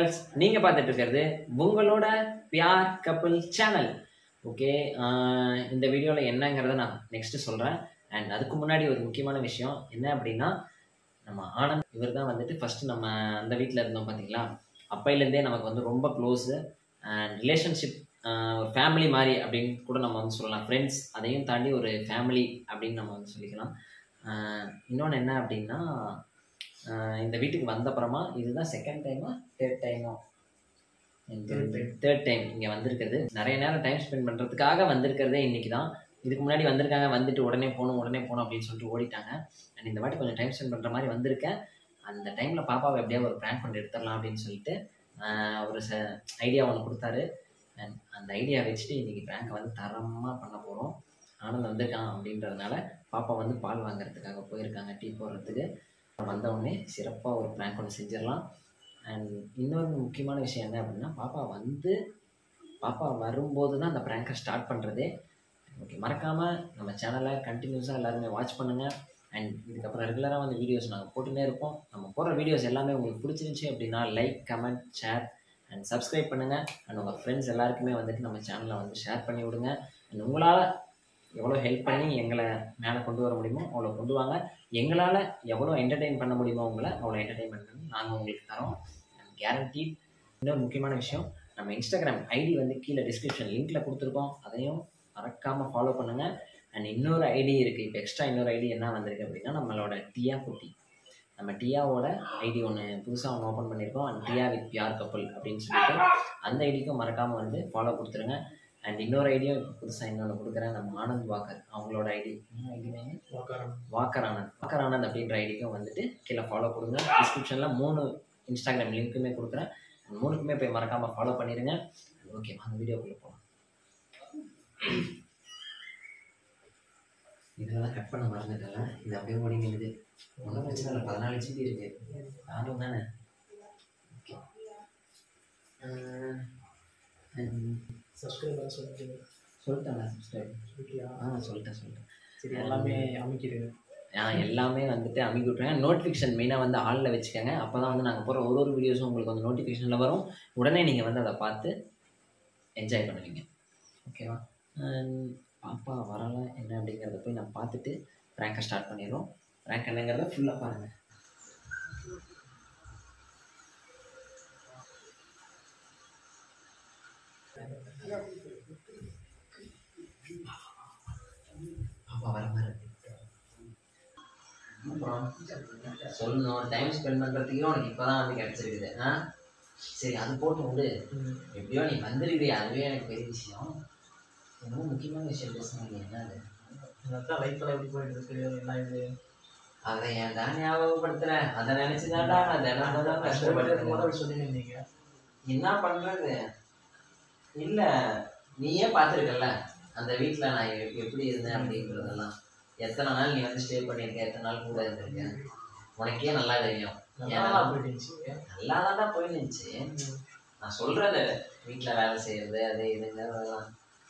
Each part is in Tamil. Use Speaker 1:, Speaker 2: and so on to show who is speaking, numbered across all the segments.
Speaker 1: வியூவர்ஸ் நீங்கள் பார்த்துட்டு இருக்கிறது உங்களோட பியார் கப்பல் சேனல் ஓகே இந்த வீடியோவில் என்னங்கிறத நான் நெக்ஸ்ட்டு சொல்கிறேன் அண்ட் அதுக்கு முன்னாடி ஒரு முக்கியமான விஷயம் என்ன அப்படின்னா நம்ம ஆனந்த் இவர் தான் வந்துட்டு ஃபஸ்ட்டு நம்ம அந்த வீட்டில் இருந்தோம் பார்த்தீங்களா அப்பையிலேருந்தே நமக்கு வந்து ரொம்ப க்ளோஸு அண்ட் ரிலேஷன்ஷிப் ஒரு ஃபேமிலி மாதிரி அப்படின்னு கூட நம்ம வந்து சொல்லலாம் ஃப்ரெண்ட்ஸ் அதையும் தாண்டி ஒரு ஃபேமிலி அப்படின்னு நம்ம வந்து சொல்லிக்கலாம் இன்னொன்று என்ன அப்படின்னா ஆஹ் இந்த வீட்டுக்கு வந்தப்புறமா இதுதான் செகண்ட் டைமா தேர்ட் டைமா
Speaker 2: Third time.
Speaker 1: தேர்ட் டைம் இங்கே வந்திருக்கிறது நிறைய நேரம் டைம் ஸ்பெண்ட் பண்ணுறதுக்காக வந்திருக்கிறதே இன்னைக்கு தான் இதுக்கு முன்னாடி வந்திருக்காங்க வந்துட்டு உடனே போகணும் உடனே போகணும் அப்படின்னு சொல்லிட்டு ஓடிட்டாங்க அண்ட் இந்த வாட்டி கொஞ்சம் டைம் ஸ்பெண்ட் பண்ணுற மாதிரி வந்திருக்கேன் அந்த டைமில் பாப்பாவை எப்படியாவது ஒரு ப்ராங்க் பண்ணி எடுத்துடலாம் அப்படின்னு சொல்லிட்டு ஆஹ் ஒரு ச ஐடியா ஒன்று கொடுத்தாரு அண்ட் அந்த ஐடியா வச்சுட்டு இன்னைக்கு ப்ராங்கை வந்து தரமாக பண்ண போகிறோம் ஆனந்த் வந்திருக்கான் அப்படின்றதுனால பாப்பா வந்து பால் வாங்குறதுக்காக போயிருக்காங்க டீ போடுறதுக்கு வந்தவுடனே சிறப்பாக ஒரு ப்ராங்க் ஒன்று செஞ்சிடலாம் அண்ட் இன்னொரு முக்கியமான விஷயம் என்ன அப்படின்னா பாப்பா வந்து பாப்பா வரும்போது தான் அந்த ப்ராங்கை ஸ்டார்ட் பண்ணுறதே ஓகே மறக்காமல் நம்ம சேனலை கண்டினியூஸாக எல்லாருமே வாட்ச் பண்ணுங்கள் அண்ட் இதுக்கப்புறம் ரெகுலராக வந்து வீடியோஸ் நாங்கள் போட்டுனே இருப்போம் நம்ம போடுற வீடியோஸ் எல்லாமே உங்களுக்கு பிடிச்சிருந்துச்சி அப்படின்னா like comment share and subscribe பண்ணுங்கள் அண்ட் உங்கள் ஃப்ரெண்ட்ஸ் எல்லாருக்குமே வந்துட்டு நம்ம சேனலை வந்து ஷேர் பண்ணி விடுங்க அண்ட் உங்களால் எவ்வளோ ஹெல்ப் பண்ணி எங்களை மேலே கொண்டு வர முடியுமோ அவ்வளோ கொண்டு வாங்க எங்களால் எவ்வளோ என்டர்டெயின் பண்ண முடியுமோ உங்களை அவ்வளோ என்டர்டெயின்மெண்ட் பண்ணி நாங்கள் உங்களுக்கு தரோம் கேரண்டி இன்னொரு முக்கியமான விஷயம் நம்ம இன்ஸ்டாகிராம் ஐடி வந்து கீழே டிஸ்கிரிப்ஷன் லிங்க்ல கொடுத்துருக்கோம் அதையும் மறக்காமல் ஃபாலோ பண்ணுங்கள் அண்ட் இன்னொரு ஐடி இருக்குது இப்போ எக்ஸ்ட்ரா இன்னொரு ஐடி என்ன வந்திருக்கு அப்படின்னா நம்மளோட டியா குட்டி நம்ம டியாவோட ஐடி ஒன்று புதுசாக ஒன்று ஓப்பன் பண்ணியிருக்கோம் அண்ட் டியா வித் பியார் கப்பல் அப்படின்னு சொல்லிட்டு அந்த ஐடிக்கும் மறக்காமல் வந்து ஃபாலோ கொடுத்துருங்க அண்ட் இன்னொரு ஐடியும் இப்போ புதுசாக இன்னொன்று கொடுக்குறேன் நம்ம ஆனந்த் வாக்கர் அவங்களோட ஐடி என்ன ஐடி
Speaker 2: உக்காரம்.
Speaker 1: வாக்கர் ஆனந்த் வாக்கர் ஆனந்த் அப்படின்ற ஐடிக்கும் வந்துட்டு கீழே ஃபாலோ கொடுங்க டிஸ்கிரிப்ஷனில் மூணு இன்ஸ்டாகிராம் லிங்க்குமே கொடுக்குறேன் அந்த மூணுக்குமே போய் மறக்காமல் ஃபாலோ பண்ணிடுங்க ஓகே வாங்க வீடியோக்குள்ளே போகலாம் இதெல்லாம் கட் பண்ண மறந்துட்டல இது அப்படியே ஓடி நின்றுது ஒன்றும் பிரச்சனை இல்லை பதினாலு ஜிபி இருக்கு நானும் தானே ஓகே
Speaker 2: subscriber சொல்லிட்டு
Speaker 1: சொல்லிட்டேன் சப்ஸ்கிரைப்
Speaker 2: சொல்லிட்டியா?
Speaker 1: ஆ சொல்லிட்டேன் சொல்லிட்டேன்
Speaker 2: சரி எல்லாமே அமைக்கிறது
Speaker 1: ஆ எல்லாமே வந்துட்டு அமைக்கி விட்ருங்க நோட்டிஃபிகேஷன் மெயினாக வந்து ஆளில் வச்சுக்கோங்க அப்போ தான் வந்து நாங்கள் போகிற ஒரு ஒரு வீடியோஸும் உங்களுக்கு வந்து நோட்டிஃபிகேஷனில் வரும் உடனே நீங்கள் வந்து அதை பார்த்து என்ஜாய் பண்ணுவீங்க ஓகேவா அண்ட் பாப்பா வரலை என்ன அப்படிங்கிறத போய் நான் பார்த்துட்டு ரேங்கை ஸ்டார்ட் பண்ணிடுறோம் ரேங்க் என்னங்கிறத ஃபுல்லாக பாருங்கள் பாப்பா வர மாதிரி இருக்கு. அப்புறம் சொல்லணும் டைம் ஸ்பெண்ட் பண்ணுறதுக்கே உனக்கு இப்போ தான் வந்து கிடச்சிருக்குது ஆ சரி அது போட்டு விடு எப்படியோ நீ வந்துருக்கிறிய அதுவே எனக்கு பெரிய விஷயம் ரொம்ப முக்கியமான விஷயம் பேசுனாங்க என்ன அது
Speaker 2: அதான் லைஃப்ல எப்படி போயிட்டு இருக்கு என்ன இது
Speaker 1: அதை ஏன்டா ஞாபகப்படுத்துறேன் அதை நினைச்சு தான்டா நான் தினம் தினம்
Speaker 2: போயிட்டு
Speaker 1: கஷ்டப்படுறேன்
Speaker 2: இருக்கும்போது சொல்லி இருந்தீங்க
Speaker 1: என்ன பண்றது இல்ல நீயே பார்த்துருக்கல அந்த வீட்டில் நான் எ- எப்படி இருந்தேன் அப்படின்றதெல்லாம் எத்தனை நாள் நீ வந்து ஸ்டே பண்ணியிருக்க எத்தனை நாள் கூட இருந்திருக்க உனக்கே நல்லா தெரியும்
Speaker 2: நல்லா போயிட்டு இருந்துச்சு
Speaker 1: நல்லா தான்டா போயிருந்துச்சு நான் சொல்றது வீட்டில் வேலை செய்யறது அது இதுங்கிறதெல்லாம்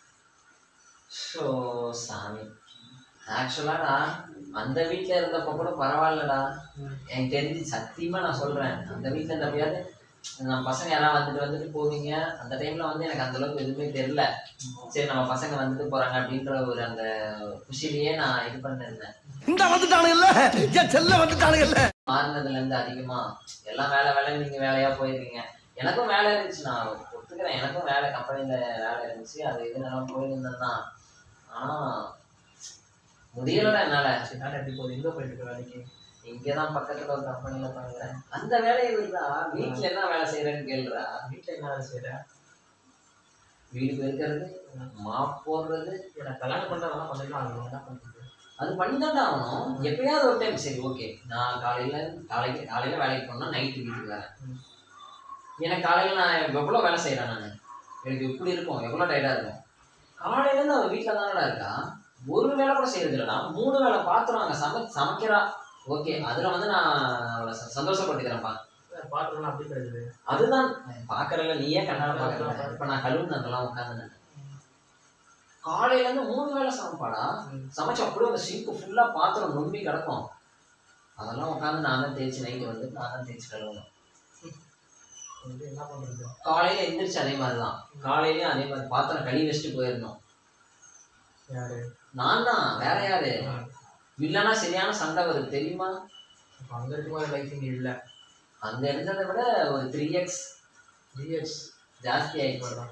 Speaker 1: ஸோ சாமி ஆக்சுவலாடா அந்த வீட்டில் இருந்தப்போ கூட பரவாயில்லடா
Speaker 2: ம்.
Speaker 1: எனக்கு தெரிஞ்சு சத்தியமா நான் சொல்றேன் அந்த வீட்டில் இருந்தப்பயாவது நம்ம பசங்க யாராவது வந்துட்டு வந்துட்டு போவீங்க அந்த டைம்ல வந்து எனக்கு அந்த அளவுக்கு எதுவுமே தெரியல சரி நம்ம பசங்க வந்துட்டு போறாங்க அப்படின்ற ஒரு அந்த குஷிலேயே நான் இது பண்ணிருந்தேன்
Speaker 3: இந்த வந்துட்டானுங்கல்ல என் செல்ல வந்துட்டானுங்கல்ல
Speaker 1: மாறினதுல இருந்து அதிகமா எல்லாம் வேலை வேலைன்னு நீங்க வேலையா போயிருக்கீங்க எனக்கும் வேலை இருந்துச்சு நான் ஒத்துக்கிறேன் எனக்கும் வேலை கம்பெனில வேலை இருந்துச்சு அது இது நல்லா போயிருந்தேன் தான் ஆனா முடியலடா என்னால
Speaker 2: சரி நான் எப்படி போகுது எங்க போயிட்டு இருக்க வேலைக்கு
Speaker 1: இங்கதான் பக்கத்துல ஒரு கம்பெனில பண்ணுறேன் அந்த வேலையை விடுறா வீட்டுல என்ன வேலை செய்யறேன்னு கேளுடா
Speaker 2: வீட்டுல என்ன வேலை செய்யற
Speaker 1: வீடு பெருக்கிறது மாப் போடுறது
Speaker 2: எனக்கு கல்யாணம் பண்றதெல்லாம் பண்ணிக்கலாம் ஆகணும் என்ன பண்றது
Speaker 1: அது பண்ணிதான்டா ஆகணும் எப்பயாவது ஒரு டைம் சரி ஓகே நான் காலையில காலைக்கு காலையில வேலைக்கு போனா நைட்டு வீட்டுக்கு வரேன்
Speaker 2: ம்.
Speaker 1: எனக்கு காலையில நான் எவ்வளோ வேலை செய்யறேன் நான் எனக்கு எப்படி இருக்கும் எவ்வளோ டயர்டா இருக்கும் காலையில இருந்து அவ வீட்டில் தானடா இருக்கா ஒரு வேலை கூட செய்யறது இல்லடா மூணு வேலை பாத்திரம் அங்கே சமை சமைக்கிறா ஓகே அதுல வந்து நான் அவளை ச- சந்தோஷப்பட்டுக்கிறேன்ப்பா
Speaker 2: பாத்திரம்லாம் அப்படி கிடையாது
Speaker 1: அதுதான் பாக்குறல நீயே கண்ணால பாக்குற இப்ப நான் கழுவுனதெல்லாம் உட்காந்து காலையில இருந்து மூணு வேளை சமைப்பாடா
Speaker 2: ம்.
Speaker 1: சமைச்சு அப்படியே அந்த சிங்க் ஃபுல்லா பாத்திரம் நொம்பி கிடக்கும் அதெல்லாம் உட்காந்து நான் தான் தேய்ச்சி நைட்டு வந்து நான் தான் தேய்ச்சி கழுவணும்
Speaker 2: வந்து என்ன பண்றது
Speaker 1: காலையில எந்திரிச்சு அதே மாதிரி தான் காலையிலயும் அதே மாதிரி பாத்திரம் கழுவி வச்சுட்டு போயிடணும்
Speaker 2: யாரு
Speaker 1: நான் தான் வேற யாரு
Speaker 2: ஆ.
Speaker 1: இல்லைன்னா சரியான சண்டை வருது தெரியுமா
Speaker 2: அப்ப அங்க இருக்க மாதிரி லைஃப் இங்க இல்ல
Speaker 1: அங்க இருந்ததை விட ஒரு த்ரீ எக்ஸ்
Speaker 2: ஜிஎஸ்
Speaker 1: ஜாஸ்தி ஆயிடுச்சு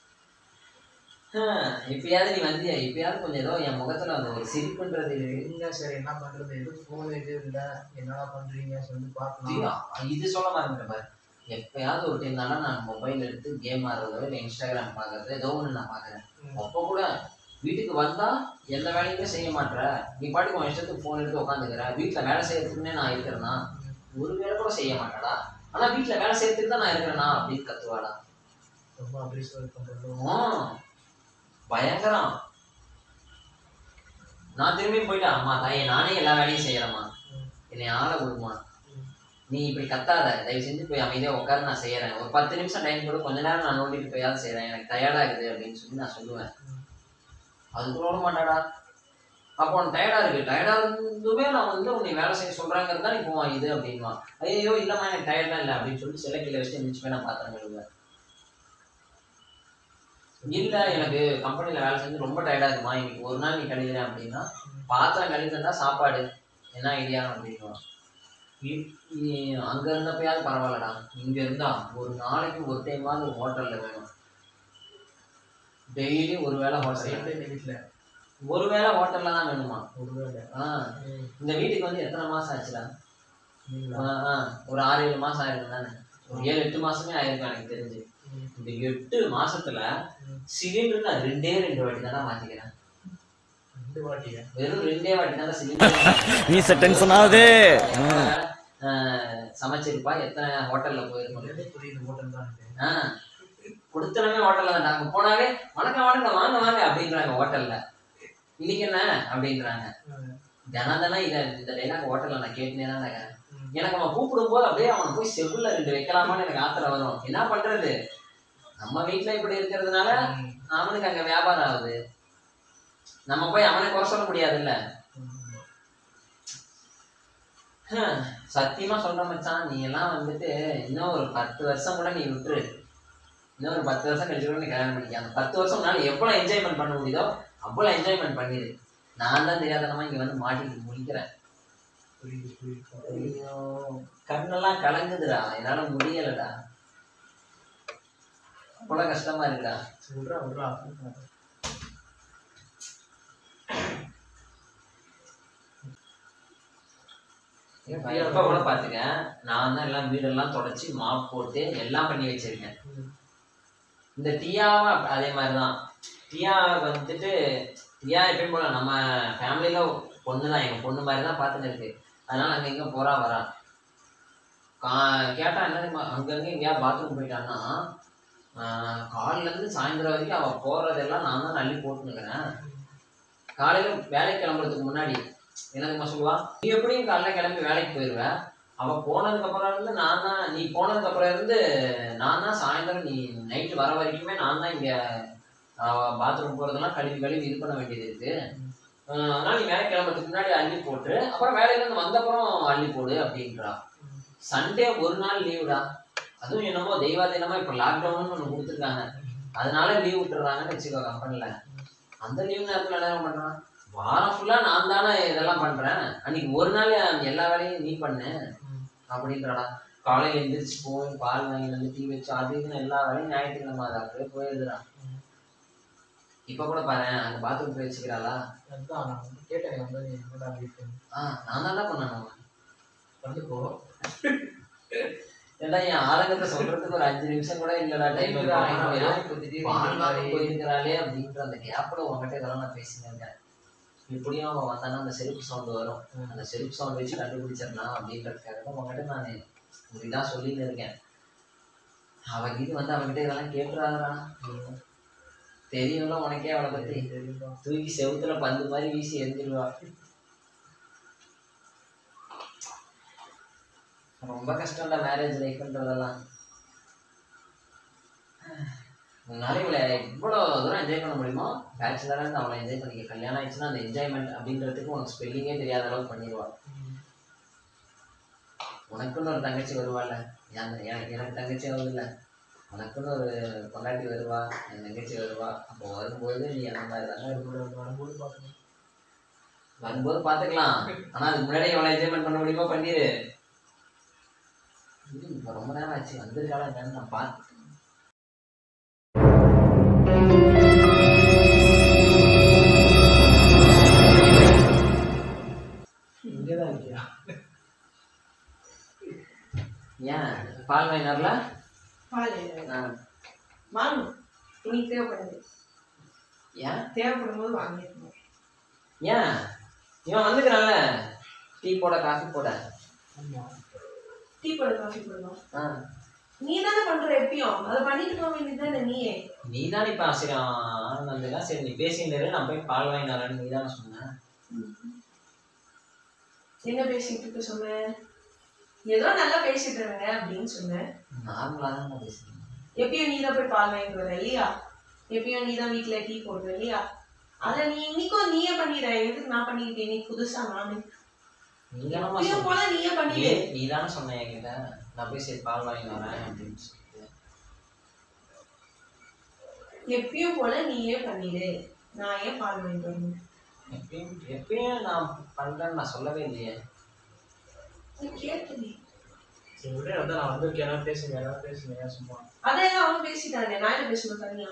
Speaker 1: ஹம், இப்பயாவது நீ வந்தியா இப்பயாவது கொஞ்சம் ஏதோ என் முகத்துல அந்த ஒரு சிரிப்புன்றது இருக்கு
Speaker 2: எங்க சரி என்ன பண்றது எது போன் இது இல்ல என்னடா பண்றீங்க சொல்லி பார்க்கலாம்
Speaker 1: ஐயோ, இது சொல்ல மாட்டேன் பாரு எப்பயாவது ஒரு டைம் தானே நான் மொபைல் எடுத்து கேம் ஆடுறதோ இல்லை இன்ஸ்டாகிராம் பார்க்கறது ஏதோ ஒன்று நான் பார்க்குறேன்
Speaker 2: ம்.
Speaker 1: அப்போ கூட வீட்டுக்கு வந்தா எந்த வேலையுமே செய்ய மாட்ற நீ பாட்டுக்கு உன் இஷ்டத்துக்கு ஃபோன் எடுத்து உட்காந்துக்கிற வீட்டில் வேலை செய்யறதுக்குன்னே நான் இருக்கிறேன்னா ஒரு வேலை கூட செய்ய மாட்டேடா ஆனா வீட்டில் வேலை செய்யறதுக்கு தான் நான் இருக்கிறேனா அப்படின்னு கத்துவாடா
Speaker 2: ரொம்ப அப்ரிசியேட் பண்றது
Speaker 1: ஆ, பயங்கரம் நான் திரும்பி போயிட்டேன் அம்மா தாயே நானே எல்லா வேலையும் செய்யறேம்மா
Speaker 2: ம்.
Speaker 1: என்னை ஆள விடுமா
Speaker 2: ம்.
Speaker 1: நீ இப்படி கத்தாத தயவு செஞ்சு போய் அமைதியாக உட்காரு நான் செய்யறேன் ஒரு பத்து நிமிஷம் டைம் கூட கொஞ்ச நேரம் நான் நோண்டிட்டு போயாவது செய்யறேன் எனக்கு டயர்டா இருக்குது அப்படின்னு சொல்லி நான் சொல்லுவேன்
Speaker 2: ம்.
Speaker 1: அது கூட விட மாட்டாடா அப்போ உனக்கு டயர்டா இருக்கு டயர்டா இருந்துமே நான் வந்து உன்னை வேலை செய்ய சொல்றாங்கிறது தான் நீ போவான் இது அப்படின்வான் ஐயோ இல்லம்மா எனக்கு டயர்டா இல்லை அப்படின்னு சொல்லிட்டு சில கீழே வச்சுட்டு எந்திரிச்சு போய் நான் பாத்திரம் கழுவுவேன் இல்ல எனக்கு கம்பெனில வேலை செஞ்சு ரொம்ப டயர்டா இருக்குமா இன்னைக்கு ஒரு நாள் நீ கழுவுறேன் அப்படின்னா பாத்திரம் கழுவுறதா சாப்பாடு என்ன ஐடியா அப்படின்னுவான் இ- இ- அங்க இருந்தப்பயாவது பரவாயில்லடா இங்க இருந்தா ஒரு நாளைக்கு ஒரு டைமாவது ஹோட்டல்ல வேணும் டெய்லி ஒரு வேளை ஹோட்டல்
Speaker 2: சைட்ல இந்த வீட்டுல
Speaker 1: ஒரு வேளை ஹோட்டல்ல தான் வேணுமா
Speaker 2: ஒருவேளை
Speaker 1: ஆ
Speaker 2: ம்.
Speaker 1: இந்த வீட்டுக்கு வந்து எத்தனை மாசம் ஆச்சுடா
Speaker 2: நீங்களா?
Speaker 1: ஆ, ஆ, ஒரு ஆறு ஏழு மாசம் ஆயிருக்கு தானே ஒரு ஏழு எட்டு மாசமே ஆயிருக்கும் எனக்கு தெரிஞ்சு
Speaker 2: ம்.
Speaker 1: இந்த எட்டு மாசத்துல
Speaker 2: ம்.
Speaker 1: சிலிண்டர் நான் ரெண்டே ரெண்டு வாட்டி தானே மாத்திக்கிறேன்
Speaker 2: ரெண்டு வாட்டியா
Speaker 1: வெறும் ரெண்டே வாட்டி தானே சிலிண்டர்
Speaker 3: நீ டென்ஷன் ஆகுது
Speaker 1: சமைச்சிருப்பா எத்தனை ஹோட்டல்ல போயிருக்கோம்
Speaker 2: ரெண்டே புரியுது ஹோட்டல் தான் இது.
Speaker 1: ஆ கொடுத்தனமே ஹோட்டல்ல தான் நாங்க போனாவே வணக்கம் வணக்கம் வாங்க வாங்க அப்படின்றாங்க ஹோட்டல்ல இன்னைக்கு என்ன அப்படின்றாங்க
Speaker 2: ம்.
Speaker 1: தினம் தினம் இதை இந்த டைலாக் ஹோட்டல்ல நான் கேட்டுனே தான் இருக்கேன்
Speaker 2: ம்.
Speaker 1: எனக்கு அவன் கூப்பிடும் போது அப்படியே அவனை போய் செவுல்ல ரெண்டு வைக்கலாமான்னு எனக்கு ஆத்திரம் வரும் என்ன பண்றது நம்ம வீட்ல இப்படி இருக்கிறதுனால
Speaker 2: ம்.
Speaker 1: அவனுக்கு அங்க வியாபாரம் ஆகுது நம்ம போய் அவனை குறை சொல்ல முடியாதுல்ல
Speaker 2: ம்.
Speaker 1: ஹம், சத்தியமா சொல்ற மச்சான் நீ எல்லாம் வந்துட்டு இன்னும் ஒரு பத்து வருஷம் கூட நீ விட்டுரு இன்னும் ஒரு பத்து வருஷம் கழிச்சு கூட நீ கல்யாணம் பண்ணிக்க அந்த பத்து வருஷம் உன்னால எவ்வளவு என்ஜாய்மெண்ட் பண்ண முடியுதோ அவ்வளவு என்ஜாய்மெண்ட் பண்ணிடு நான் தான் தெரியாதனமா இங்க வந்து மாட்டிட்டு முடிக்கிறேன்
Speaker 2: புரியுது புரியுது
Speaker 1: ஐயோ கண்ணெல்லாம் கலங்குதுடா என்னால முடியலடா அவ்வளவு கஷ்டமா இருக்குடா
Speaker 2: சரி, விட்றா விட்றா
Speaker 1: இப்ப கூட பாத்துக்க நான் தான் எல்லாம் வீடெல்லாம் தொடச்சி மாப் போட்டு எல்லாம் பண்ணி வச்சிருக்கேன்
Speaker 2: ம்.
Speaker 1: இந்த டியாவை அதே மாதிரிதான் டியா வந்துட்டு டியா எப்பயும் போல நம்ம ஃபேமிலியில பொண்ணு தான் எங்க பொண்ணு மாதிரி தான் பார்த்துன்னு இருக்கு அதனால அங்க இங்க போறா வரா கா- கேட்டா என்ன தெரியுமா அங்கங்க எங்கேயா பாத்ரூம் போயிட்டான்னா ஆஹ் காலையில இருந்து சாயந்தரம் வரைக்கும் அவ போறதெல்லாம் நான் தான் அள்ளி போட்டுனுக்கிறேன் காலையில வேலைக்கு கிளம்புறதுக்கு முன்னாடி என்ன தெரியுமா சொல்லுவா நீ எப்படியும் காலைல கிளம்பி வேலைக்கு போயிடுவ அவ போனதுக்கு அப்புறம் இருந்து நான் தான் நீ போனதுக்கு அப்புறம் இருந்து நான் தான் சாயந்தரம் நீ நைட்டு வர வரைக்குமே நான் தான் இங்க பாத்ரூம் போறதெல்லாம் கழுவி கழுவி இது பண்ண வேண்டியது இருக்கு ஆஹ் அதனால நீ வேலைக்கு கிளம்புறதுக்கு முன்னாடி அள்ளி போட்டு அப்புறம் வேலையில இருந்து வந்த அப்புறம் அள்ளி போடு அப்படின்றா சண்டே ஒரு நாள் லீவுடா அதுவும் என்னமோ தெய்வாதீனமா இப்ப லாக்டவுன் ஒண்ணு கொடுத்துருக்காங்க அதனால லீவ் விட்டுறாங்கன்னு வச்சுக்கோ கம்பெனில அந்த லீவ் நேரத்துல என்ன பண்றான் வாரம் ஃபுல்லா நான் தானே இதெல்லாம் பண்றேன் அன்னைக்கு ஒரு நாள் எல்லா வேலையும் நீ பண்ணு
Speaker 2: ம்.
Speaker 1: அப்படின்றடா காலையில எந்திரிச்சு போய் பால் வாங்கி வந்து டீ வச்சு அது இதுன்னு எல்லா வேலையும் ஞாயிற்றுக்கிழமை அது அப்படியே போயிடுதுடா
Speaker 2: ம்.
Speaker 1: இப்ப கூட பாரு அந்த பாத்ரூம் போய் வச்சுக்கிறாளா
Speaker 2: அதான் நான் வந்து கேட்டேன் வந்து நீ என்னடா வீட்டு
Speaker 1: ஆ நான் தான்டா பண்ணணும்
Speaker 2: வந்துக்கோ
Speaker 1: ஏன்டா என் ஆதங்கத்தை சொல்றதுக்கு ஒரு அஞ்சு நிமிஷம் கூட இல்லடா டைம்
Speaker 2: இப்போ திடீர்னு
Speaker 1: பால்
Speaker 2: இந்த
Speaker 1: வாங்க
Speaker 2: மாதிரி
Speaker 1: போயிருக்கிறாளே அப்படின்ற அந்த கேப்ல உங்ககிட்ட இதெல்லாம் நான் பேசினேன் இருக்கேன் எப்படியும் அவன் வந்தானா அந்த செருப்பு சவுண்ட் வரும்
Speaker 2: ம்.
Speaker 1: அந்த செருப்பு சவுண்ட் வச்சு கண்டுபிடிச்சிடலாம் அப்படின்றதுக்காக தான் உங்ககிட்ட நான் ஒரு இதா சொல்லின்னு இருக்கேன் அவன் இது வந்து அவன்கிட்ட இதெல்லாம் கேட்டுறாதடா தெரியும்ல உனக்கே அவளை பத்தி
Speaker 2: தெரியுமா
Speaker 1: தூக்கி செவுத்துல பந்து மாதிரி வீசி எரிஞ்சிருவா ரொம்ப கஷ்டம்டா மேரேஜ் லைஃப்ன்றதெல்லாம் உன்னால இவளை இவ்வளோ தூரம் என்ஜாய் பண்ண முடியுமோ பேச்சுலராக இருந்து அவளை என்ஜாய் பண்ணிக்க கல்யாணம் ஆயிடுச்சுன்னா அந்த என்ஜாய்மெண்ட் அப்படின்றதுக்கு உனக்கு ஸ்பெல்லிங்கே தெரியாத அளவுக்கு பண்ணிடுவா உனக்குன்னு ஒரு தங்கச்சி வருவாள்ல எனக்கு எனக்கு எனக்கு தங்கச்சி ஆகுதுல்ல உனக்குன்னு ஒரு பொண்டாட்டி வருவா என் தங்கச்சி வருவா அப்போ வரும்போது நீ அந்த மாதிரி தானே இருக்கணும்.
Speaker 2: வரும்போது பார்க்கணும்
Speaker 1: வரும்போது பார்த்துக்கலாம் ஆனால் அதுக்கு முன்னாடி எவ்வளோ என்ஜாய்மெண்ட் பண்ண முடியுமோ பண்ணிடு இது இப்போ ரொம்ப நேரம் ஆச்சு வந்திருக்காளா என்னன்னு நான் பார்த்து
Speaker 2: இங்கே தான் இருக்கியா
Speaker 1: ஏன் பால் வாங்கினார்ல
Speaker 4: பால்
Speaker 1: ஆ
Speaker 4: வாங்கணும் இன்னைக்கு தேவைப்படுது
Speaker 1: ஏன்
Speaker 4: தேவைப்படும் போது வாங்கிடணும்
Speaker 1: ஏன் இவன் வந்துக்கிறான்ல டீ போட காஃபி போட
Speaker 2: ஆமாம்
Speaker 4: டீ போட காஃபி போடணும்
Speaker 1: ஆ
Speaker 4: நீ தானே பண்ற எப்பயும் அதை பண்ணிட்டு போக வேண்டியது நீயே
Speaker 1: நீ தான் இப்போ சரி வந்துதான் சரி நீ பேசிட்டு நான் போய் பால் வாங்கி வரேன்னு நீ தானே சொன்ன
Speaker 4: என்ன பேசிட்டு இருக்க சொன்னேன் ஏதோ நல்லா பேசிட்டு இருங்க அப்படின்னு சொன்னேன்
Speaker 1: நார்மலாக தான் நான் பேசுறேன்
Speaker 4: எப்பயும் நீ தான் போய் பால் வாங்கிட்டு வர இல்லையா எப்பயும் நீ தான் வீட்டுல டீ போடுற இல்லையா அத நீ இன்னைக்கும் நீயே பண்ணிடுற எதுக்கு நான் பண்ணிக்கிட்டேன் நீ புதுசா நானு
Speaker 1: நீ தானே
Speaker 4: எப்பயும் போல நீயே பண்ணிடு
Speaker 1: நீ தானே சொன்ன என்கிட்ட நான் போய் சரி பால் வாங்கி வரேன் அப்படின்னு சொல்லிட்டு
Speaker 4: எப்பயும் போல நீயே பண்ணிடு நான் ஏன் பால் வாங்கிட்டு வரணும்
Speaker 1: எப்பயும் எப்பயும் நான் பண்றேன்னு நான் சொல்லவே இல்லையே
Speaker 4: நான் கேட்டேன்
Speaker 2: சரி விட வந்து நான் வந்திருக்கேன் ஏதாவது பேசுங்க ஏதாவது பேசுங்க சும்மா
Speaker 4: அதையெல்லாம் அவன் பேசிட்டானே நான் என்ன பேசணும் தனியா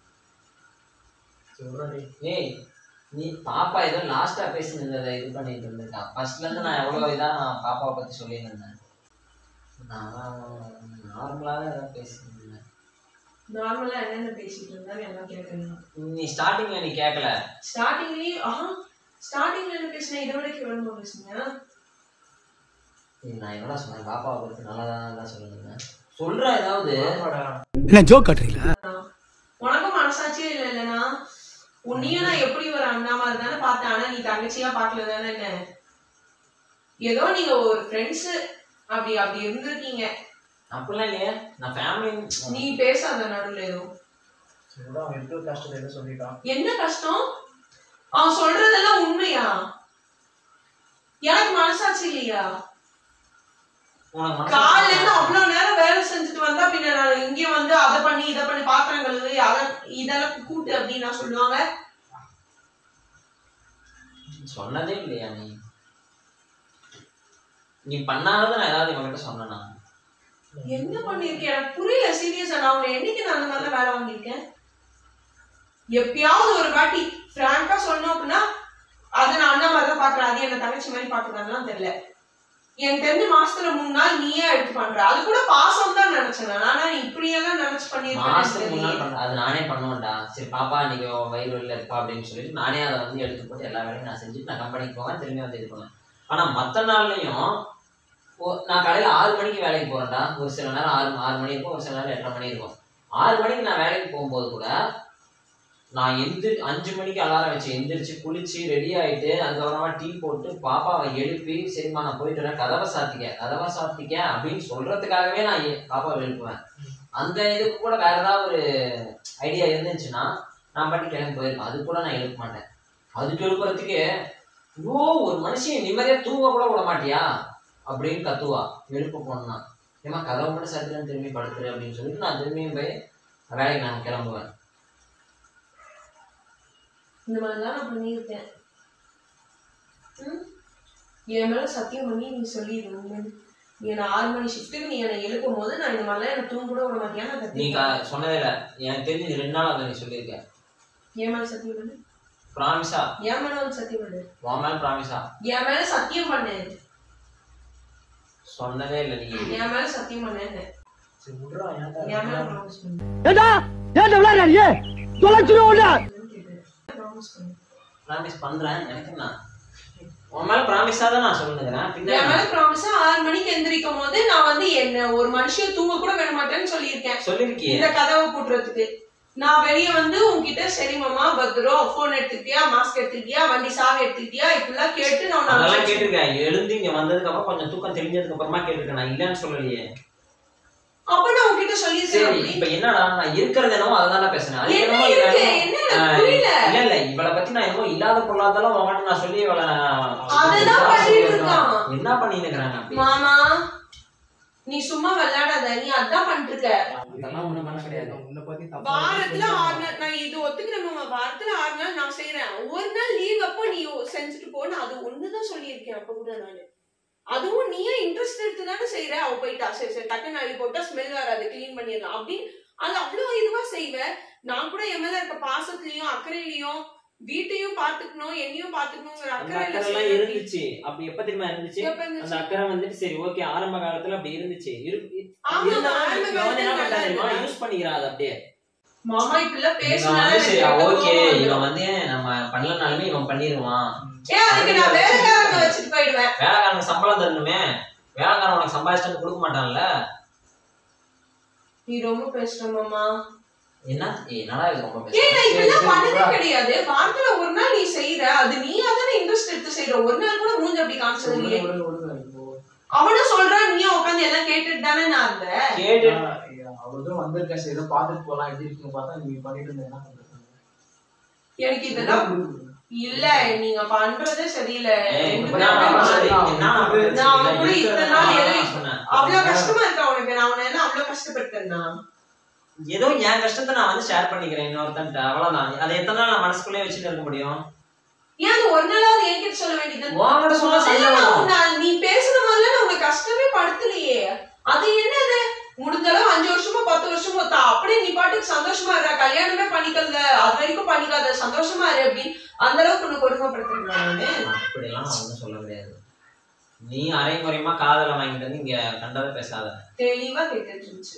Speaker 2: சரி விட டேய்
Speaker 1: ஏய் நீ பாப்பா ஏதோ லாஸ்டா பேசினதை இது பண்ணிட்டு இருந்திருக்கா ஃபர்ஸ்ட்ல இருந்து நான் எவ்வளவு இதா நான் பாப்பாவை பத்தி சொல்லிட்டு இருந்தேன் நான் நார்மலாக தான் ஏதாவது பேசிட்டு இருந்தேன்
Speaker 4: நார்மலா என்னென்ன பேசிட்டு இருந்தாலும் எல்லாம் கேட்கணும்
Speaker 1: நீ ஸ்டார்டிங்ல நீ கேட்கல
Speaker 4: ஸ்டார்டிங்லயே ஆஹா ஸ்டார்டிங்ல என்ன பேசினேன் இதை விட கேவலமா பேசுனேன்
Speaker 1: நான் என்னடா சொன்னேன் பாப்பாவை பத்தி நல்லா தான் சொல்லியிருந்தேன் சொல்ற ஏதாவது
Speaker 2: ஆமாடா
Speaker 3: என்ன ஜோக் காட்டுறீங்களா
Speaker 4: உனக்கும் மனசாட்சியே இல்லை இல்லைனா உன்னையும் நான் எப்படி ஒரு அண்ணா மாதிரி தானே பார்த்தேன் ஆனா நீ தங்கச்சியா பார்க்கல தானே என்ன ஏதோ நீங்க ஒரு ஃப்ரெண்ட்ஸ் அப்படி அப்படி இருந்திருக்கீங்க
Speaker 1: அப்படிலாம் இல்லையே நான் ஃபேமிலி
Speaker 4: நீ பேசாத நடுவில் எதுவும்
Speaker 2: சரி விட அவன் இருக்கிற கஷ்டத்தை எதுவும் சொல்லிட்டான்
Speaker 4: என்ன கஷ்டம் அவன் சொல்றதெல்லாம் உண்மையா எனக்கு மனசாட்சி இல்லையா
Speaker 1: உனக்கு மனசு
Speaker 4: காலைல இருந்து அவ்வளவு நேரம் வேலை செஞ்சுட்டு வந்தா பின்ன நான் இங்க வந்து அதை பண்ணி இதை பண்ணி பாத்திரம் கழுவு அதை இதெல்லாம் கூட்டு அப்படின்னு நான் சொல்லுவாங்க
Speaker 1: சொன்னதே இல்லையா நீ நீ பண்ணாததை நான் ஏதாவது இவன்கிட்ட சொன்னேனா
Speaker 4: என்ன பண்ணிருக்கேன் எனக்கு புரியல சீரியஸா நான் உங்களை என்னைக்கு நான் அந்த மாதிரிலாம் வேலை வாங்கியிருக்கேன் எப்பயாவது ஒரு வாட்டி பிராங்கா சொல்லணும் அப்படின்னா அதை நான் அண்ணன் மாதிரி தான் பாக்குறேன் அது என்ன தங்கச்சி மாதிரி பாக்குறாங்கலாம் தெரியல எனக்கு தெரிஞ்ச மாசத்துல மூணு நாள் நீயே எடுத்து பண்ற அது கூட பாசம் தான் நினைச்சேன் நான். ஆனா நீ இப்படியெல்லாம் நினைச்சு
Speaker 1: மாசத்துக்கு முன்னாள்
Speaker 4: பண்ணிருக்கேன்
Speaker 1: பண்ண அது நானே பண்ணுவேன்டா சரி பாப்பா இன்னைக்கு உன் வயிறு வெளில இருக்கா அப்படின்னு சொல்லிட்டு நானே அதை வந்து எடுத்து போட்டு எல்லா வேலையும் நான் செஞ்சுட்டு நான் கம்பெனிக்கு போவேன் திரும்பி வந்து இது பண்ணுவேன் ஆனா மத்த நாள்லயும் ஓ- நான் காலையில ஆறு மணிக்கு வேலைக்கு போறேன்டா ஒரு சில நேரம் ஆறு ஆறு மணி இருக்கும் ஒரு சில நேரம் எட்டரை மணி இருக்கும் ஆறு மணிக்கு நான் வேலைக்கு போகும்போது கூட நான் எந்திரி அஞ்சு மணிக்கு அலாரம் வச்சு எந்திரிச்சு குளிச்சு ரெடி ஆயிட்டு அதுக்கப்புறமா டீ போட்டு பாப்பாவை எழுப்பி சரிம்மா நான் போயிட்டு வரேன் கதவை சாத்திக்க கதவை சாத்திக்க அப்படின்னு சொல்றதுக்காகவே நான் எ- பாப்பாவை எழுப்புவேன் அந்த இதுக்கு கூட வேற ஏதாவது ஒரு ஐடியா இருந்துச்சுன்னா நான் பாட்டி கிளம்பி போயிருப்பேன் அது கூட நான் எழுப்ப மாட்டேன் அதுக்கு எழுப்புறதுக்கு ஓ ஒரு மனுஷன் நிம்மதியா தூங்க கூட விட மாட்டியா அப்படின்னு கத்துவா எழுப்ப போனா ஏமா கதவை மட்டும் சாத்திரம் திரும்பி படுத்துரு அப்படின்னு சொல்லிட்டு நான் திரும்பியும் போய் வேலைக்கு நான் கிளம்புவேன்
Speaker 4: இந்த மாதிரிலாம் நான் பண்ணியிருக்கேன் ம்? என் மேல சத்தியம் பண்ணி நீ சொல்லிடு உண்மைன்னு. நீ என்ன ஆறு மணி ஷிஃப்ட்டுக்கு நீ என்னை எழுப்பும் போது நான் இந்த மாதிரிலாம் எனக்கு தூங்க கூட விட மாட்டியா நான்
Speaker 1: நீ
Speaker 4: கத்திருக்கேன்.
Speaker 1: கா- சொன்னதே இல்லை எனக்கு தெரிஞ்சு இது ரெண்டு நாள் அதை நீ சொல்லியிருக்க
Speaker 4: என் மேல சத்தியம் பண்ணு
Speaker 1: ப்ராமிஸா
Speaker 4: என் மேல வந்து சத்தியம் பண்ணு
Speaker 1: உன் மேல ப்ராமிஸா
Speaker 4: என் மேல சத்தியம் பண்ணு
Speaker 1: சொன்னதே இல்லை நீ
Speaker 4: என் மேல சத்தியம் பண்ணு
Speaker 2: சரி விட்றா ஏன்டா
Speaker 4: என் மேல
Speaker 2: இதெல்லாம்
Speaker 4: ப்ராமிஸ் பண்ணு
Speaker 3: ஏண்டா ஏன்டா விளையாடுறியே தொலைச்சிருவோம்டா
Speaker 4: ப்ராமிஸ் பண்ணு
Speaker 1: ப்ராமிஸ் பண்றேன் எனக்கு என்ன உன் மேல ப்ராமிஸா தான் நான் சொல்லுங்கிறேன்
Speaker 4: என்
Speaker 1: பின்ன
Speaker 4: மேல ப்ராமிஸா ஆறு மணிக்கு எந்திரிக்கும் போது நான் வந்து என்ன ஒரு மனுஷன் தூங்க கூட விட மாட்டேன்னு சொல்லியிருக்கேன்
Speaker 1: சொல்லிருக்கியே
Speaker 4: இந்த கதவை போட்டுறதுக்கு நான் வெளிய வந்து உன்கிட்ட சரி மாமா பத்திரம் போன் எடுத்துக்கிட்டியா மாஸ்க் எடுத்துக்கிட்டியா வண்டி சாவி எடுத்துக்கிட்டியா இப்படிலாம் கேட்டு நான் உன்னை
Speaker 1: அதெல்லாம்
Speaker 4: அனுப்பிச்சு
Speaker 1: கேட்டிருக்கேன் எழுந்து இங்க வந்ததுக்கு அப்புறம் கொஞ்சம் தூக்கம் தெரிஞ்சதுக்கு அப்புறமா கேட்டிருக்கேன் நான் இல்லைன்னு சொல்லலையே
Speaker 4: அப்ப நான் உன்கிட்ட
Speaker 1: சரி
Speaker 4: சொல்லியிருக்கேன்
Speaker 1: இப்ப என்னடா நான் இருக்கிறது என்னமோ அதை பேசுறேன் அது
Speaker 4: என்ன
Speaker 1: என்னமோ
Speaker 4: இருக்கு
Speaker 1: இல்ல
Speaker 4: என்ன
Speaker 1: ஆஹ்,
Speaker 4: புரியல
Speaker 1: இல்ல இல்ல இவளை பத்தி நான் என்னமோ இல்லாத பொருளாதாரம் உன்கிட்ட நான் சொல்லி இவளை நான்
Speaker 4: அததான்
Speaker 1: இதா
Speaker 4: பண்ணிட்டு
Speaker 1: சொல்லியிருக்கேன்.
Speaker 4: இருக்கான்.
Speaker 1: என்ன பண்ணிட்டு இருக்கிறாங்க அப்படி
Speaker 4: மாமா நீ சும்மா விளையாடாத நீ அதான் பண்ணிட்டு இருக்க
Speaker 1: அதெல்லாம் ஒண்ணும் பண்ண கிடையாது
Speaker 2: உன்னை பத்தி தப்பா
Speaker 4: வாரத்துல
Speaker 2: சொல்லுவாங்க.
Speaker 4: ஆறு நாள் நான் இது ஒத்துக்கிறேன் மாமா வாரத்துல ஆறு நாள் நான் செய்யறேன் ஒரு நாள் லீவ் அப்போ நீ செஞ்சுட்டு போன்னு அது ஒண்ணுதான் சொல்லியிருக்கேன் அப்ப கூட நானு அதுவும் நீயே இன்ட்ரெஸ்ட் எடுத்து தானே செய்யற அவ போயிட்டா சரி சரி டக்குன்னு அள்ளி போட்டா ஸ்மெல் வராது க்ளீன் பண்ணிடலாம் அப்படின்னு அது அவ்வளவு இதுவா செய்வேன் நான் கூட என் மேல இருக்க பாசத்துலயும் அக்கறையிலயும் வீட்டையும் பாத்துக்கணும் என்னையும் பாத்துக்கணுங்கிற
Speaker 1: அந்த
Speaker 4: அக்கறையில
Speaker 1: அக்கறை எல்லாம்
Speaker 4: செய்யறேன்.
Speaker 1: இருந்துச்சு அப்படி எப்ப தெரியுமா இருந்துச்சு
Speaker 4: எப்ப இருந்துச்சு?
Speaker 1: அந்த அக்கறை வந்துட்டு சரி ஓகே ஆரம்ப காலத்துல அப்படி இருந்துச்சு இரு-
Speaker 4: ஆமா,
Speaker 1: இருந்தாலும்
Speaker 4: ஆரம்ப
Speaker 1: இவன் வந்து என்ன
Speaker 4: காலத்துல
Speaker 1: பண்றா தெரியுமா
Speaker 4: நல்லா
Speaker 1: யூஸ் பண்ணிக்கிறான் அதை அப்படியே
Speaker 4: மாமா இப்படிலாம்
Speaker 1: இவன்
Speaker 4: பேசினாலே
Speaker 1: வந்து சரி
Speaker 4: எனக்கு
Speaker 1: ஓகே
Speaker 4: கோவம் வந்துரும்.
Speaker 1: இவன் வந்து நம்ம பண்ணலனாலுமே இவன் பண்ணிடுவான்
Speaker 4: ஏன் அதுக்கு நான் வேலைக்காரங்க வச்சுட்டு போயிடுவேன்
Speaker 1: வேலைக்காரனுக்கு சம்பளம் தரணுமே வேலைக்காரன் உனக்கு சம்பாதிச்சுட்டு கொடுக்க மாட்டான்ல
Speaker 4: நீ ரொம்ப பேசுற மாமா
Speaker 1: என்ன ஏய், என்னடா இது ரொம்ப
Speaker 4: ஏன் நான்
Speaker 1: பேசுற?
Speaker 4: இப்படிலாம் பண்ணதே கிடையாது வாரத்துல ஒரு நாள் நீ செய்யற அது நீ அதானே இன்ட்ரெஸ்ட் எடுத்து செய்யற ஒரு நாள் கூட மூஞ்சி அப்படி காமிச்சது இல்லையே
Speaker 2: விடுங்க, விடுங்க, விடுங்க. இப்போ
Speaker 4: அவனும் சொல்றான் நீ உட்காந்து எல்லாம் கேட்டுட்டு தானே நான் இருந்தேன்
Speaker 1: கேட்டு
Speaker 2: நான் ஐயா, அவ்வளவு தூரம் வந்திருக்கேன் சரி ஏதோ பாத்துட்டு போலாம் எப்படி இருக்குன்னு பார்த்தா நீங்க பண்ணிட்டு இருந்தா என்ன பண்றது
Speaker 4: எனக்கு இதெல்லாம் இல்ல நீங்க பண்றதே சரியில்லை
Speaker 1: ஏய்,
Speaker 4: ரெண்டு
Speaker 1: இப்பதான்
Speaker 4: பேரும்
Speaker 1: நான்
Speaker 4: சரி.
Speaker 1: சரி, என்ன நான் பண்றது?
Speaker 4: நான் அவன் கூட இத்தனை நாள்
Speaker 1: நான்
Speaker 4: எதுவும்
Speaker 1: சொன்னேன்.
Speaker 4: அவ்வளவு கஷ்டமா இருக்கா உனக்கு நான் உன்னை என்ன அவ்வளவு கஷ்டப்பட்டேன்னா
Speaker 1: ஏதோ என் கஷ்டத்தை நான் வந்து ஷேர் பண்ணிக்கிறேன் இன்னொருத்தன்ட்ட அவ்வளவுதான் அதை எத்தனை நாள் நான் மனசுக்குள்ளே வச்சுட்டு இருக்க முடியும்
Speaker 4: ஏன் அது ஒரு நாளாவது என்கிட்ட சொல்ல வேண்டியது
Speaker 1: உன்கிட்ட சொன்னா சண்டை
Speaker 4: முதல்ல நான்
Speaker 1: வரும்.
Speaker 4: உன்னை- நீ பேசுன மாதிரில நான் உனக்கு கஷ்டமே படுத்தலையே அது என்னது முடிஞ்ச அளவு அஞ்சு வருஷமோ பத்து வருஷமோ தா அப்படியே நீ பாட்டுக்கு சந்தோஷமா இருக்க கல்யாணமே பண்ணிக்கல அது வரைக்கும் பண்ணிக்காத சந்தோஷமா இரு அப்படின்னு அந்த அளவுக்கு உன்னை கொடுமைப்படுத்துறேன் நானு
Speaker 1: அப்படியெல்லாம் நான் ஒன்றும் சொல்ல கிடையாது நீ அரைமுறையமா காதல வாங்கிட்டு வந்து இங்க கண்டதை பேசாத
Speaker 4: தெளிவா கேட்டுட்டு இருந்துச்சு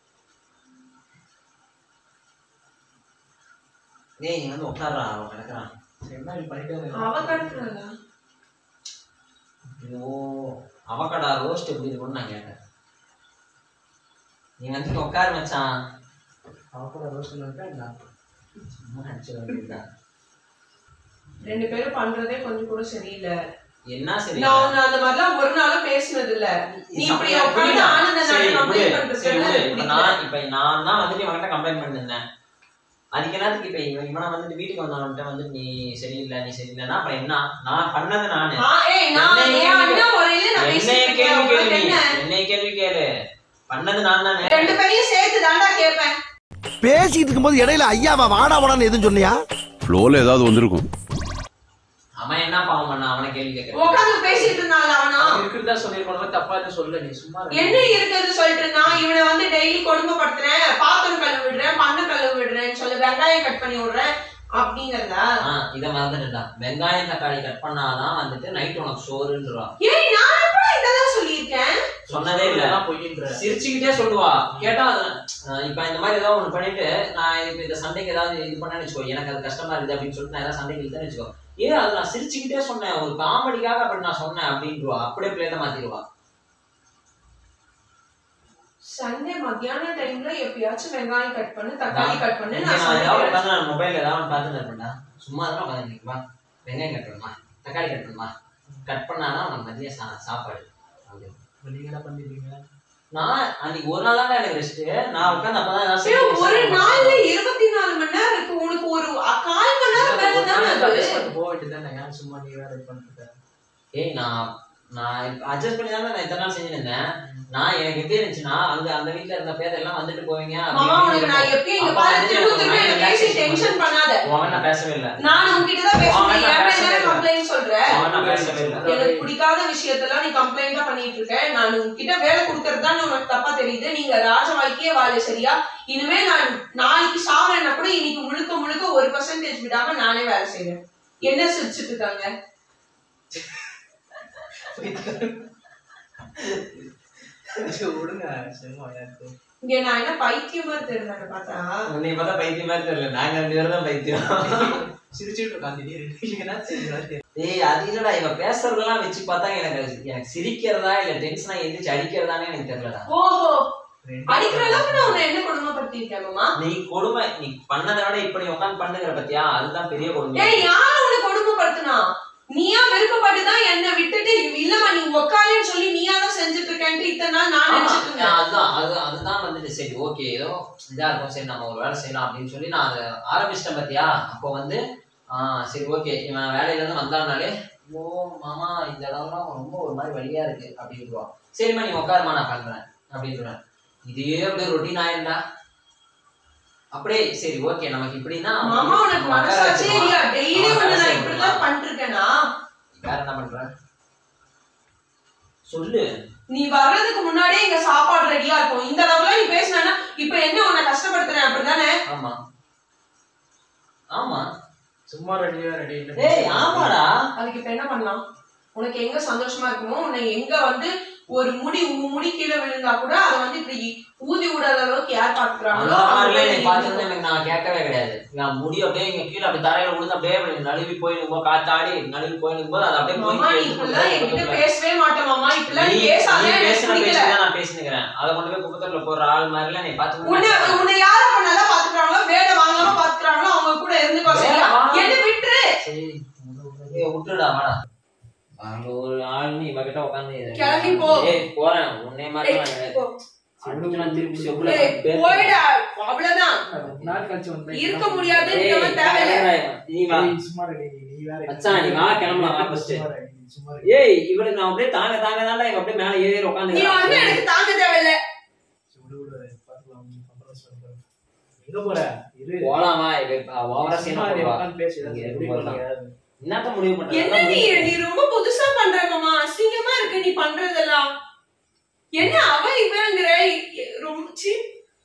Speaker 1: ஏய் நீ வந்து உட்கார்றா அவன் கிடக்குறான்
Speaker 2: சரி, என்ன இப்படி பண்ணிட்டே இருந்தீங்க?
Speaker 4: அவ கிடக்குறாளா
Speaker 1: ஐயோ அவகடா ரோஸ்ட் எப்படி இருக்கும்னு நான் கேட்டேன் நீ வந்து இங்க உட்காரு மச்சான்
Speaker 2: அவ கூட ரோஷன் இருக்கா என்ன?
Speaker 1: சும்மா அடிச்சு வேண்டியதுதான்.
Speaker 4: ரெண்டு பேரும் பண்றதே கொஞ்சம் கூட சரியில்லை
Speaker 1: என்ன சரி
Speaker 4: நான் உன்னை அந்த மாதிரிலாம் ஒரு நாளும் பேசினது இல்ல நீ இப்படி உட்காந்து ஆனந்த
Speaker 1: சரி,
Speaker 4: நான்
Speaker 1: விடு.
Speaker 4: கம்ப்ளைண்ட்
Speaker 1: சரி, விடு. இப்ப
Speaker 4: பண்றது
Speaker 1: நான் இப்ப நான் தான் வந்துட்டு இவன்கிட்ட கம்ப்ளைண்ட் பண்ணிருந்தேன் அதுக்கு என்னத்துக்கு இப்ப இவன் இவனை வந்துட்டு வீட்டுக்கு வந்தவன்கிட்ட வந்து நீ சரியில்லை நீ சரியில்லைன்னா அப்புறம் என்ன நான் பண்ணது நானு
Speaker 4: ஆ, ஏய், நான்
Speaker 1: என்னைய
Speaker 4: என்
Speaker 1: கேள்வி
Speaker 4: அண்ணா முறையில நான்
Speaker 1: என்னைய
Speaker 4: பேசிட்டு
Speaker 1: கேள்வி
Speaker 4: இருக்கேன்.
Speaker 1: கேளு
Speaker 4: உனக்கு
Speaker 1: நீ
Speaker 4: என்ன?
Speaker 1: என்னைய கேள்வி கேளு பண்ணது நான் தானே
Speaker 4: ரெண்டு பேரையும் சேர்த்து தாண்டா கேட்பேன்
Speaker 3: பேசிட்டு இருக்கும்போது இடையில ஐயாவா வாடா வாடான்னு எதுவும் சொன்னியா
Speaker 5: ஃப்ளோல ஏதாவது வந்திருக்கும்
Speaker 1: அவன் என்ன பாவம் பண்ண அவனை கேள்வி கேட்கறேன்
Speaker 4: உட்காந்து பேசிட்டு இருந்தாங்க அவனா
Speaker 2: இருக்கிறதா சொல்லிருக்கணும் தப்பா எதுவும் சொல்லல நீ சும்மா இரு.
Speaker 4: என்ன இருக்கிறது சொல்லிட்டு நான் இவனை வந்து டெய்லி கொடுமைப்படுத்துறேன் பாத்திரம் கழுவி விடுறேன் பண்ண கழுவி விடுறேன்னு சொல்லி வெங்காயம் கட் பண்ணி விடுறேன் அப்படிங்கறதா
Speaker 1: ஆஹ் இதை மறந்துட்டுடா வெங்காயம் தக்காளி கட் பண்ணாதான் வந்துட்டு நைட் உனக்கு சோறுன்றா
Speaker 4: ஏய் நான் எப்படி இதெல்லாம் சொல்லியிருக்கேன்
Speaker 1: சொன்னதே இல்ல
Speaker 2: இதெல்லாம் பொய்யின்ற.
Speaker 1: சிரிச்சுக்கிட்டே சொல்லுவா கேட்டா அது, அஹ் இப்ப இந்த மாதிரி ஏதாவது ஒண்ணு பண்ணிட்டு நான் இப்ப இந்த சண்டைக்கு ஏதாவது இது பண்ணேன்னு வச்சுக்கோ எனக்கு அது கஷ்டமா இருக்குது அப்படின்னு சொல்லிட்டு நான் ஏதாவது சண்டைக்கு இழுத்தேன்னு வச்சுக்கோ ஏ அது நான் சிரிச்சுக்கிட்டே சொன்னேன் ஒரு காமெடிக்காக அப்படி நான் சொன்னேன் அப்படின்டுவா அப்படியே பிளேட்ட மாத்திடுவா
Speaker 4: சண்டே மத்தியான டைம்ல எப்பயாச்சும் வெங்காயம் கட் பண்ணு தக்காளி கட் பண்ணு
Speaker 1: இங்க
Speaker 4: நான்
Speaker 1: நான் ஏதாவது
Speaker 4: சொல்லிட்டேன்
Speaker 1: உட்காந்து நான் மொபைல்ல ஏதாவது பார்த்துட்டு இருப்பேன்டா சும்மா தான் உட்காந்து நிற்குமா வெங்காயம் கட் பண்ணுமா தக்காளி கட் பண்ணுமா கட் பண்ணாதான் உனக்கு மதியம் சா சாப்பாடு அப்படின்னு.
Speaker 2: இப்ப நீங்க என்ன பண்ணிருக்கீங்க
Speaker 1: நான் அன்னைக்கு ஒரு நாள் தான் எனக்கு ரெஸ்ட் நான் உட்காந்து அப்பதான் ஏதாவது
Speaker 4: ஏய்,
Speaker 1: செஞ்சு
Speaker 4: ஒரு
Speaker 1: சாப்பிடுவேன்.
Speaker 4: நாள்ல இருபத்தி நாலு மணி நேரம் இருக்கு உனக்கு ஒரு அ- கால் மணி நேரம் வேலை தானே அது
Speaker 2: adjust பண்ணிட்டு போக வேண்டியதுதானே ஏன் சும்மா நீ வேற இது பண்ணிட்டு இருக்க?
Speaker 1: ஏய் நான் நான் அட்ஜஸ்ட் பண்ணி தானே நான் இத்தனை நாள் செஞ்சுட்டு இருந்தேன் நான் எனக்கு எப்படி இருந்துச்சுன்னா அங்க அந்த வீட்ல இருந்த பேர் எல்லாம் வந்துட்டு போவீங்க அப்படி
Speaker 4: மாமா
Speaker 1: இப்படின்னு
Speaker 4: உனக்கு நான்
Speaker 1: இருக்கும்.
Speaker 4: எப்பயும் இங்க
Speaker 1: அப்ப
Speaker 4: பாரு
Speaker 1: வந்து
Speaker 4: திரும்ப திரும்ப
Speaker 1: எனக்கு
Speaker 4: என்ன பேசி
Speaker 1: relaxation
Speaker 4: டென்ஷன் பண்ணாத
Speaker 1: உன் நான் பேசவே இல்லை
Speaker 4: நான் உன்கிட்ட தான் பேசுறேன்
Speaker 1: அவன்
Speaker 4: என்
Speaker 1: நான்
Speaker 4: மேல
Speaker 1: பேசவே
Speaker 4: தானே
Speaker 1: இல்லை.
Speaker 4: கம்ப்ளைண்ட் சொல்றேன்
Speaker 1: உன் நான் பேசவே இல்லை
Speaker 4: எனக்கு பிடிக்காத விஷயத்தெல்லாம் நீ கம்ப்ளைண்டா பண்ணிட்டு இருக்க நான் உன்கிட்ட வேலை கொடுக்கறது தான் உனக்கு தப்பா தெரியுது நீங்க ராஜ வாழ்க்கையே வாழ சரியா இனிமே நான் நாளைக்கு சாவரேன்னா கூட இன்னைக்கு முழுக்க முழுக்க ஒரு பர்சன்டேஜ் விடாம நானே வேலை செய்றேன் என்ன சிரிச்சுட்டு இருக்காங்க
Speaker 2: சரி, விடுங்க சும்மா யாருக்கு
Speaker 4: இங்க நான் என்ன பைத்தியமா தெரியுறாங்க பார்த்தா
Speaker 1: உன்னை பார்த்தா பைத்தியம் மாதிரி தெரியல நாங்க ரெண்டு பேரும் தான் பைத்தியம்
Speaker 2: சிரிச்சுட்டு இருக்கா திடீர்னு நீங்க என்ன செய்யறீங்களா தெரியல.
Speaker 1: ஏய் அது இல்லடா இவ பேசுறதெல்லாம் வச்சு பார்த்தா எனக்கு எனக்கு சிரிக்கிறதா இல்ல டென்ஷனா எந்திரிச்சு அடிக்கிறதானே எனக்கு தெரியலடா
Speaker 4: ஓஹோ
Speaker 2: ரெண்டு
Speaker 4: அடிக்கிற அளவுக்கு நான் உன்னை என்ன கொடுமைப்படுத்திருக்கேன் மாமா
Speaker 1: நீ கொடுமை நீ பண்ணதை விட இப்ப நீ உட்காந்து பண்ணுங்கிற பத்தியா அதுதான் பெரிய கொடுமை
Speaker 4: ஏய் யார் உன்னை கொடுமைப்படுத்தினா நீயா விருப்பப்பட்டு தான் என்னை விட்டுட்டு இல்லம்மா நீ உக்காருன்னு சொல்லி நீயா தான் செஞ்சுட்டு இருக்கேன்ட்டு இத்தனை நாள் நான்
Speaker 1: ஆமா,
Speaker 4: நினைச்சிட்டு இருந்தேன்
Speaker 1: அதுதான் அது அதுதான் வந்துட்டு சரி ஓகே ஏதோ இதா இருக்கும் சரி நம்ம ஒரு வேலை செய்யலாம் அப்படின்னு சொல்லி நான் அதை ஆரம்பிச்சிட்டேன் பாத்தியா அப்போ வந்து ஆஹ் சரி ஓகே இவன் வேலையில இருந்து வந்தானாலே ஓ மாமா இந்த இடம்லாம் ரொம்ப ஒரு மாதிரி வழியா இருக்கு அப்படின்ட்டுருவான் சரிம்மா நீ உட்காருமா நான் பண்றேன் அப்படின்னு இதே அப்படியே ரொட்டீன் ஆயிருந்தா அப்படியே சரி ஓகே நமக்கு இப்படின்னா
Speaker 4: மாமா உனக்கு மனசாச்சே இல்லையா டெய்லி வந்து நான் இப்படிலாம் பண்ணிருக்கேனா
Speaker 1: வேற என்ன பண்ற சொல்லு
Speaker 4: நீ வர்றதுக்கு முன்னாடியே இங்க சாப்பாடு ரெடியா இருக்கும் இந்த அளவுல நீ பேசினா இப்ப என்ன உன்னை கஷ்டப்படுத்துறேன் அப்படிதானே
Speaker 1: ஆமா ஆமா
Speaker 2: சும்மா ரெடியா ரெடி
Speaker 1: ஏய் ஆமாடா
Speaker 4: அதுக்கு இப்ப என்ன பண்ணலாம் உனக்கு எங்க சந்தோஷமா இருக்குமோ உன்னை எங்க வந்து ஒரு முடி உன் முடி கீழே விழுந்தா கூட அதை வந்து இப்படி ஊதி விடாத அளவுக்கு யார்
Speaker 1: அந்த
Speaker 4: பாத்துக்கிறாங்களோ
Speaker 1: மாதிரிலாம் என்னை
Speaker 4: அவங்க
Speaker 1: பார்த்துருந்து எனக்கு நான் கேட்கவே கிடையாது நான் முடி அப்படியே இங்க கீழே அப்படி தரையில விழுந்து அப்படியே அப்படி நழுவி போயிருக்கும் போது காத்தாடி நழுவி போயிருக்கும் போது அது அப்படியே
Speaker 4: மாமா நீ இப்படிலாம் என்கிட்ட
Speaker 1: போய்
Speaker 4: பேசவே மாட்டேன் மாமா இப்படிலாம் நீ
Speaker 1: நீ
Speaker 4: பேசாத
Speaker 1: நீ
Speaker 4: எனக்கு
Speaker 1: பேசுன
Speaker 4: பிடிக்கல
Speaker 1: பேச்சுதான் நான் பேசினுக்கிறேன் அதை கொண்டு போய் குப்பத்தூர்ல போற ஆள் மாதிரிலாம் நீ
Speaker 4: உன்னை
Speaker 1: பார்த்து
Speaker 4: உன்னை யார் அப்ப நல்லா பாத்துக்கிறாங்களோ வேலை வாங்காம பாத்துக்கிறாங்களோ அவங்க கூட இருந்துக்கோ சரியா
Speaker 1: வேலை வாங்க-
Speaker 4: என்ன விட்டுரு
Speaker 1: சரி ஏய், விட்டுடா வாடா அங்க ஒரு ஆள் நீ இவகிட்ட உட்காந்து
Speaker 4: கிளம்பி போ.
Speaker 1: ஏய் போறேன் உன்னை மாதிரி நான்
Speaker 4: ஏய், போ.
Speaker 1: அடிச்சு நான் திருப்பி செவுல
Speaker 4: ஏய், போயிடா அவ்வளவுதான்
Speaker 2: நாள் கழிச்சு வந்தேன்
Speaker 4: இருக்க முடியாது
Speaker 1: ஏய்,
Speaker 4: இருக்கவன் தேவையில்ல
Speaker 1: நீ வா
Speaker 2: ஏய், சும்மா ரெடி நீ வேற
Speaker 1: மச்சான், நீ வா, கிளம்பலாம், வா first.
Speaker 2: சும்மா ready, நீ சும்மா ready.
Speaker 1: ஏய் இவளுக்கு நான் அப்படியே தாங்க தாங்க தாண்டா இவ அப்படியே மேல ஏறி
Speaker 4: நீ வந்து
Speaker 1: உட்காந்து
Speaker 4: எனக்கு தாங்க தேவையில்ல
Speaker 2: சரி, விடு, விடு, பார்த்துக்கலாம், நீ compromise பண்ணிக்கோ. எங்க போற இரு
Speaker 1: போலாமா இவ ஓவரா சீனா
Speaker 2: சும்மா இரு,
Speaker 1: போடுவா
Speaker 2: உட்கார்ந்து பேசு, ஏதாவது
Speaker 1: இங்க
Speaker 2: முடிவு
Speaker 1: போடலாம்.
Speaker 2: பண்ணிக்க.
Speaker 1: என்னத்த முடிவு பண்ற
Speaker 4: என்ன நீ நீ ரொம்ப புதுசா பண்ற மாமா அசிங்கமா இருக்கு நீ பண்றதெல்லாம் என்ன அவ இவங்கிற ரொம்ப சீ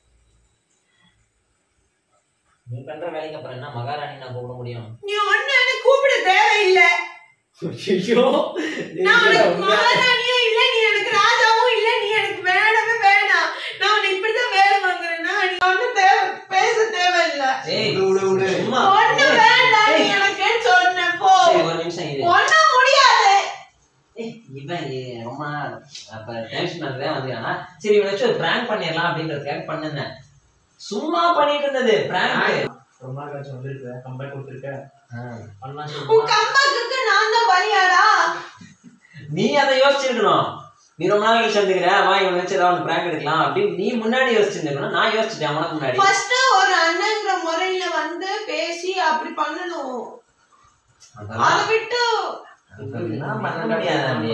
Speaker 1: நீ பண்ற வேலைக்கு அப்புறம் என்ன மகாராணி நான் கூப்பிட முடியும்
Speaker 4: நீ ஒன்னு எனக்கு கூப்பிட தேவையில்லை
Speaker 1: ஐயோ
Speaker 4: நான் உனக்கு மகாராணியும் இல்ல நீ எனக்கு ராஜாவும் இல்ல நீ எனக்கு வேணவே வேணாம் நான் உன்னை இப்படிதான் வேலை வாங்குறேன்னா நீ ஒண்ணு தேவை பேச தேவையில்ல
Speaker 1: ஏய்
Speaker 2: விடு, விடு, விடு.
Speaker 1: சும்மா
Speaker 4: ஒண்ணு வேண்டாம் நீ எனக்கு சொன்ன போ
Speaker 1: சரி, ஒரு நிமிஷம் இரு
Speaker 4: ஒண்ணு முடியாது
Speaker 1: ஏய், இவன் ஏ- ரொம்ப நாள் அப்ப டென்ஷன் பண்ணதே வந்துருக்கானா சரி இவனை வச்சு ஒரு பிராங்க் பண்ணிடலாம் அப்படின்றதுக்காக பண்ணுனேன் சும்மா பண்ணிட்டு இருந்தது பிராங்க்
Speaker 2: ரொம்ப நாள் கழிச்சு வந்திருக்க, comeback கொடுத்திருக்க. பண்ணலாம்
Speaker 4: உன்
Speaker 2: சொல்லுமா?
Speaker 4: கம்பாக்கு நான் தான் பலியாடா
Speaker 1: நீ அதை யோசிச்சிருக்கணும் நீ ரொம்ப நாள் கழிச்சு வந்துக்கிற வா இவனை வச்சு ஏதாவது பிராங்க் எடுக்கலாம் அப்படின்னு நீ முன்னாடி யோசிச்சிருக்கணும் நான் யோசிச்சிட்டேன் உனக்கு முன்னாடி
Speaker 4: ஃபர்ஸ்ட் ஒரு அண்ணங்கிற முறையில வந்து பேசி அப்படி பண்ணணும்
Speaker 1: அதெல்லாம்
Speaker 4: அதை விட்டு
Speaker 1: அதெல்லாம் பண்ண முடியாது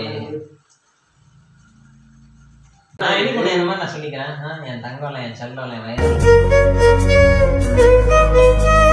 Speaker 1: நான் என்ன பண்ணேன் இந்த மாதிரி நான் சொல்லிக்கிறேன் ஆ, என் தங்கம் என் செல்லம் என் வயசு